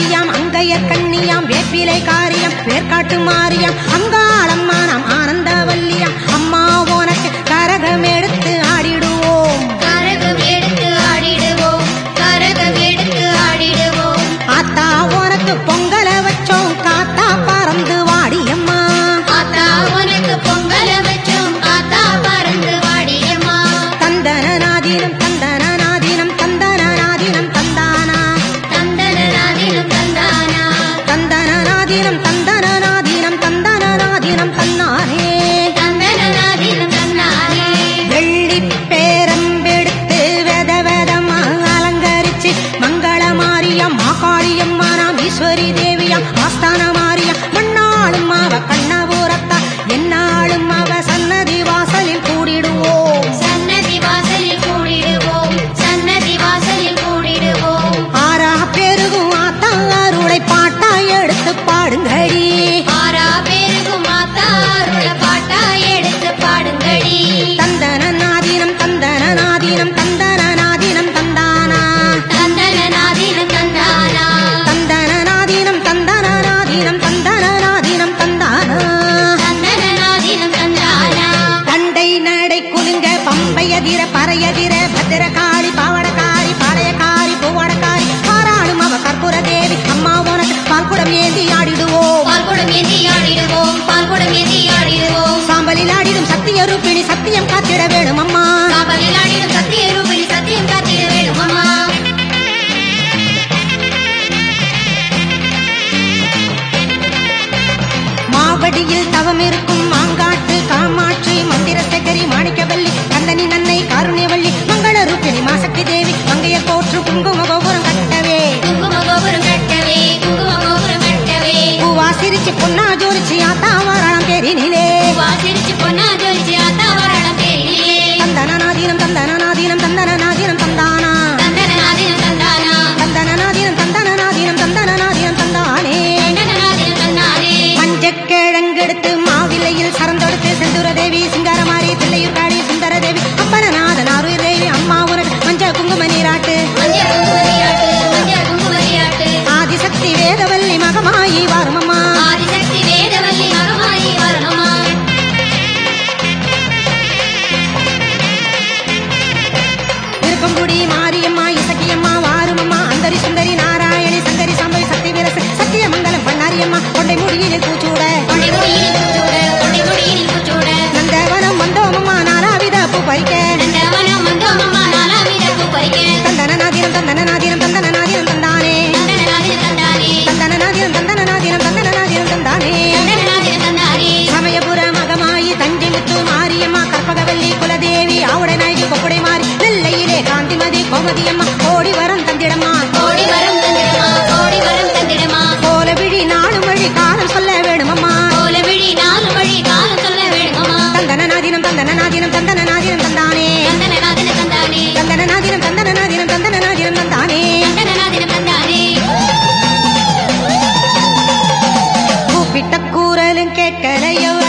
காளியாம் அங்கையர் கண்ணியாம் வேப்பிலை காரியம் வேர்க்காட்டு மாரியம் அங்காளம்மா நாம் ஆனந்தவல்லியாம் அம்மா உனக்கு கரகம் எடுத்து ஆடிடுவோம் கரகம் எடுத்து ஆடிடுவோம் கரகம் எடுத்து ஆடிடுவோம் ஆத்தா உனக்கு பொங்கல வச்சோம் காத்தா பறந்து வாடியம்மா ஆத்தா உனக்கு பொங்கல வச்சோம் ஆத்தா பறந்து வாடியம்மா தந்தன நாதீனம் தந்தன நாதீனம் தந்தன நாதீனம் தந்தானா தந்தன நாதினம் தந்தானா தந்தன நாதீனம் தந்தன நாதீனம் தந்தன நாதீனம் தன்னானே தந்தன நாதினம் தந்தானே வெள்ளி பேரம்பெடுத்து வெத வெதமா அலங்கரிச்சு மங்கள மாரியம் மாகாளியம்மா நாம் ஈஸ்வரி தேவியம் ஆஸ்தான மாரியம் மண்ணாளும் அவ கண்ணபுரத்தா என்னாலும் அவ சன்னதி வாசலில் கூடிடுவோம் சன்னதி வாசலில் கூடிடுவோம் சன்னதி வாசலில் கூடிடுவோம் ஆறா பெருகும் ஆத்தா அருளை பாட்டா எடுத்து பாடுங்கடி ஆறா பேருக்கும் ஆத்தா அருள பாட்டா எடுத்து பாடுங்கடி தந்தன நாதீனம் தந்தன நாதீனம் தந்தன நாதீனம் தந்தானா தந்தன நாதினம் தந்தானா தந்தன நாதீனம் தந்தன நாதீனம் தந்தன நாதீனம் தந்தானா தந்தன நாதினம் தந்தானா தண்டை நடை குலுங்க பம்பையதிர பறையதிர பத்திரகாளி பாவடகாரி பாளையக்காரி பூவடக்காரி பாராளும் அவ கற்பூர தேவி அம்மா உனக்கு பால்குடம் ஏந்தி ஆடிடுவோம் பால்குடம் ஏந்தி ஆடிடுவோம் பால்குடம் ஏந்தி ஆடிடுவோம் சாம்பலில் ஆடிடும் சத்திய ரூபிணி சத்தியம் காத்திட வேணும் அம்மா காவலில் ஆடிடும் சத்திய ரூபிணி சத்தியம் காத்திட வேணும் அம்மா மாவடியில் தவம் இருக்கும் மாங்காட்டு காமாட்சி மந்திர சேகரி மாணிக்கவல்லி கந்தனி நன்னை காருண்யவல்லி மங்கள ரூபிணி மாசக்தி தேவி மங்கைய கோற்று குங்கும கோபுரம் கட்டவே குங்கும கோபுரம் கட்டவே குங்கும கோபுரம் கட்டவே பூவா சிரிச்சு பொன்னா ஜோரிச்சு ஆத்தா வாராம் பேரினிலே வாசிரிச்சு பொன்னா ஜொலிச்சு ஆத்தா வரணம் பேரிலே தந்தனாதீனம் தந்தனாதீனம் தந்தனாதீனம் தந்தானா தந்தன நாதினம் தந்தானா தந்தனாதீனம் தந்தனாதீனம் தந்தனாதீனம் தந்தானே தந்தன நாதினம் தந்தானே மஞ்சக்கிழங்கெடுத்து மாவிலையில் சரந்தொடுத்து செந்தூர தேவி சிங்காரமாரி தில்லையூர் காளி சுந்தர தேவி அப்பனநாதன் ஆருயிர் தேவி அம்மா உனக்கு மஞ்ச குங்கும நீராட்டு மஞ்ச குங்கும நீராட்டு மஞ்ச குங்கும நீராட்டு ஆதிசக்தி வேதவல்லி மகமாயி வாருமம்மா ஆதிசக்தி வேதவல்லி மகமாயி வரணுமா இருக்கங்குடி மாரியம்மா இசக்கியம்மா வாருமம்மா அந்தரி சுந்தரி நாராயணி சங்கரி சாம்பவி சக்தி வீரச சத்தியமங்கலம் பண்ணாரியம்மா கொண்டை முடியிலே பூச்சூட கொண்டை முடியில் பூச்சூட கொண்டை முடியில் பூச்சூட நந்தவனம் வந்தோமம்மா நாலாவித பூ பறிக்க நந்தவனம் வந்தோமம்மா நாலாவித பூ பறிக்க தந்தனநாதீனம் தந்தனநாதீனம் தந்தனநாதீனம் தந்தானே தந்தன நாதினம் தந்தானே தந்தனநாதீனம் தந்தனநாதீனம் தந்தனநாதீனம் தந்தானே தந்தன நாதினம் தந்தானே சமயபுர மகமாயி தஞ்சை முத்து மாரியம்மா கற்பகவல்லி குலதேவி ஆவுடை நாயகி கொப்புடை மாறி நெல்லையிலே காந்திமதி கோமதியம்மா கோடி வரம் தந்திடம்மா கோடி வரம் தந்திடமா கோடி வரம் தந்திடமா கோல விழி நாலு மொழி காலம் சொல்ல வேணுமம்மா கோல விழி நாலு வழி காலம் சொல்ல வேணுமம்மா தந்தனநாதீனம் தந்தனநாதீனம் தந்தனநாதீனம் தந்தானே தந்தன நாதினம் தந்தானே தந்தனநாதீனம் தந்தனநாதீனம் தந்தனநாதீனம் தந்தானே தந்தன நாதினம் தந்தானே கூப்பிட்ட கூறலும் கேட்கலையோ